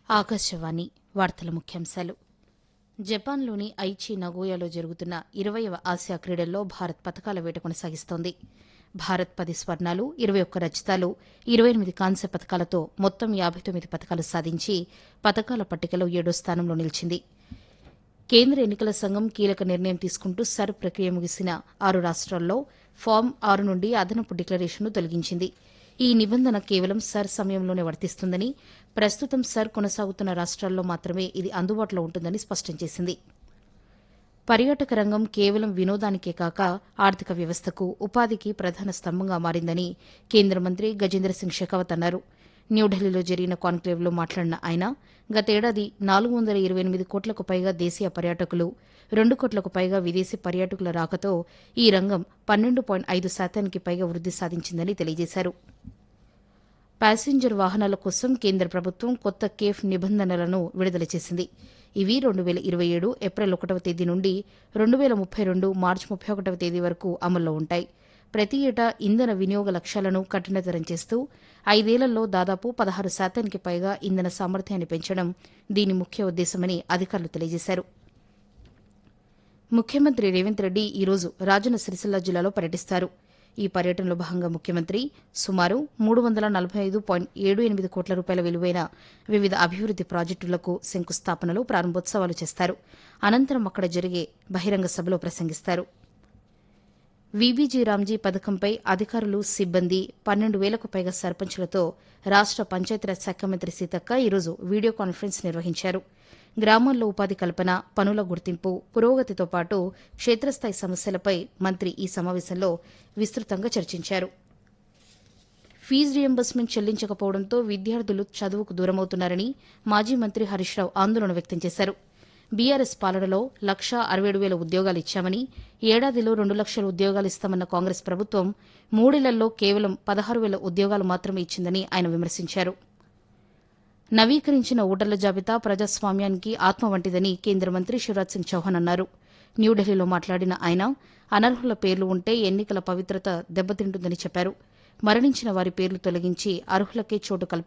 ఆకాశవాణి వార్తల ముఖ్యాంశాలు జపాన్లోని ఐచి నగోయాలో జరుగుతున్న ఇరవయవ ఆసియా క్రీడల్లో భారత్ పతకాల వేట కొనసాగిస్తోంది భారత్ పది స్వర్ణాలు ఇరవై ఒక్క రజతాలు ఇరవై ఎనిమిది కాంస్య పతకాలతో మొత్తం యాబై తొమ్మిది పతకాలు సాధించి పతకాల పట్టికలో ఏడో స్థానంలో నిలిచింది కేంద్ర ఎన్నికల సంఘం కీలక నిర్ణయం తీసుకుంటూ సర్ ప్రక్రియ ముగిసిన ఆరు రాష్ట్రాల్లో ఫామ్ ఆరు నుండి అదనపు డిక్లరేషన్ను తొలగించింది ఈ నిబంధన కేవలం సర్ సమయంలోనే వర్తిస్తుందని ప్రస్తుతం సర్ కొనసాగుతున్న రాష్ట్రాల్లో మాత్రమే ఇది అందుబాటులో ఉంటుందని స్పష్టం చేసింది పర్యాటక రంగం కేవలం వినోదానికే కాక ఆర్థిక వ్యవస్థకు ఉపాధికి ప్రధాన స్తంభంగా మారిందని కేంద్ర మంత్రి గజేంద్ర సింగ్ షెకావత్ అన్నారు న్యూఢిల్లీలో జరిగిన కాన్క్లేవ్లో మాట్లాడిన ఆయన గతేడాది నాలుగు వందల ఇరవై ఎనిమిది కోట్లకు పైగా దేశీయ పర్యాటకులు రెండు కోట్లకు పైగా విదేశీ పర్యాటకుల రాకతో ఈ రంగం పన్నెండు పాయింట్ ఐదు శాతానికి పైగా వృద్ది సాధించిందని తెలియజేశారు ప్యాసింజర్ వాహనాల కోసం కేంద్ర ప్రభుత్వం కొత్త కేఫ్ నిబంధనలను విడుదల చేసింది ఇవి రెండు వేల ఇరవై ఏడు ఏప్రిల్ ఒకటవ తేదీ నుండి రెండు వేల ముప్పై రెండు మార్చి ముప్పై ఒకటవ తేదీ వరకు అమల్లో ఉంటాయి ప్రతి ఏటా ఇంధన వినియోగ లక్ష్యాలను కఠినతరం చేస్తూ ఐదేళ్లలో దాదాపు పదహారు శాతానికి పైగా ఇంధన సామర్థ్యాన్ని పెంచడం దీని ముఖ్య ఉద్దేశమని అధికారులు తెలియజేశారు ముఖ్యమంత్రి రేవంత్ రెడ్డి ఈరోజు రాజన్న సిరిసిల్ల జిల్లాలో పర్యటిస్తారు ఈ పర్యటనలో భాగంగా ముఖ్యమంత్రి సుమారు మూడు వందల నలభై ఐదు పాయింట్ ఏడు ఎనిమిది కోట్ల రూపాయల విలువైన వివిధ అభివృద్ది ప్రాజెక్టులకు శంకుస్థాపనలు ప్రారంభోత్సవాలు చేస్తారు అనంతరం అక్కడ జరిగే బహిరంగ సభలో ప్రసంగిస్తారు వీబీజీ రామ్జీ పథకంపై అధికారులు సిబ్బంది పన్నెండు వేలకు పైగా సర్పంచులతో రాష్ట పంచాయతీరాజ్ శాఖ మంత్రి సీతక్క ఈరోజు వీడియో కాన్ఫరెన్స్ నిర్వహించారు గ్రామాల్లో ఉపాధి కల్పన పనుల గుర్తింపు పురోగతితో పాటు క్షేత్రస్థాయి సమస్యలపై మంత్రి ఈ సమావేశంలో విస్తృతంగా చర్చించారు ఫీజు రియంబర్స్మెంట్ చెల్లించకపోవడంతో విద్యార్థులు చదువుకు దూరమవుతున్నారని మాజీ మంత్రి హరీష్ రావు ఆందోళన వ్యక్తం చేశారు బీఆర్ఎస్ పాలనలో లక్షా అరవై ఏడు వేల ఉద్యోగాలు ఇచ్చామని ఏడాదిలో రెండు లక్షల ఉద్యోగాలు ఇస్తామన్న కాంగ్రెస్ ప్రభుత్వం మూడేళ్లలో కేవలం పదహారు వేల ఉద్యోగాలు మాత్రమే ఇచ్చిందని ఆయన విమర్శించారు నవీకరించిన ఓటర్ల జాబితా ప్రజాస్వామ్యానికి ఆత్మ వంటిదని కేంద్ర మంత్రి శివరాజ్ సింగ్ చౌహాన్ అన్నారు న్యూఢిల్లీలో మాట్లాడిన ఆయన అనర్హుల పేర్లు ఉంటే ఎన్నికల పవిత్రత దెబ్బతింటుందని చెప్పారు మరణించిన వారి పేర్లు తొలగించి అర్హులకే చోటు కల్పించారు